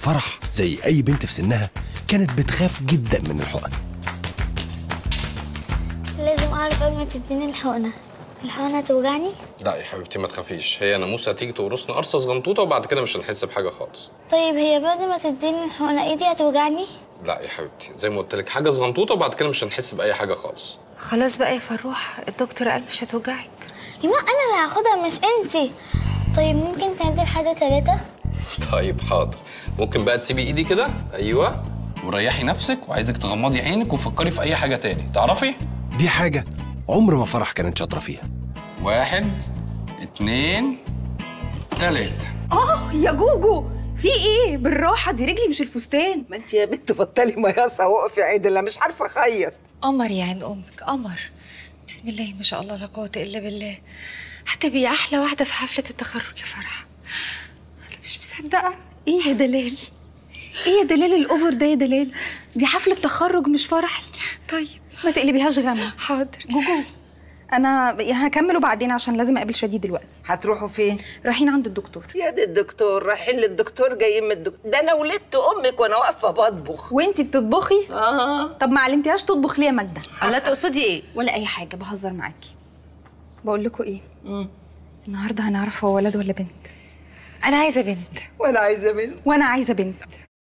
فرح زي أي بنت في سنها كانت بتخاف جدا من الحقن لازم اعرف قبل ما تديني الحقنه الحقنه توجعني لا يا حبيبتي ما تخافيش هي ناموسه هتيجي تقرصنا قرصه صغنطوطه وبعد كده مش هنحس بحاجه خالص طيب هي بعد ما تديني الحقنه ايدي هتوجعني لا يا حبيبتي زي ما قلت لك حاجه صغنطوطه وبعد كده مش هنحس باي حاجه خالص خلاص بقى يا فروح الدكتور قال مش هتوجعك يما انا اللي هاخدها مش انتي طيب ممكن تعدي لحد ثلاثة طيب حاضر ممكن بقى تسيبي ايدي كده ايوه وريحي نفسك وعايزك تغمضي عينك وفكري في اي حاجه تاني تعرفي دي حاجة عمر ما فرح كانت شاطرة فيها واحد اتنين تلاته اه يا جوجو في ايه بالراحه دي رجلي مش الفستان ما انت يا بنت بطلي مياسة وقفي عدلة مش عارفة اخيط قمر يا عين امك قمر بسم الله ما شاء الله لا قوه الا بالله هتبقي احلى واحده في حفله التخرج يا فرح انا مش مصدقه ايه يا دلال ايه يا دلال الاوفر ده يا دلال دي حفله تخرج مش فرح طيب ما تقلبيهاش غم حاضر جوجو انا هكمله بعدين عشان لازم اقابل شديد دلوقتي هتروحوا فين؟ رايحين عند الدكتور يا دي الدكتور رايحين للدكتور جايين من الدكتور ده انا ولدت امك وانا واقفه بطبخ وانتي بتطبخي اه طب ما علمتيهاش تطبخ ليه يا ماجده الله تقصدي ايه ولا اي حاجه بهزر معاكي بقول لكم ايه النهارده هنعرف هو ولد ولا بنت انا عايزه بنت وانا عايزه بنت وانا عايزه بنت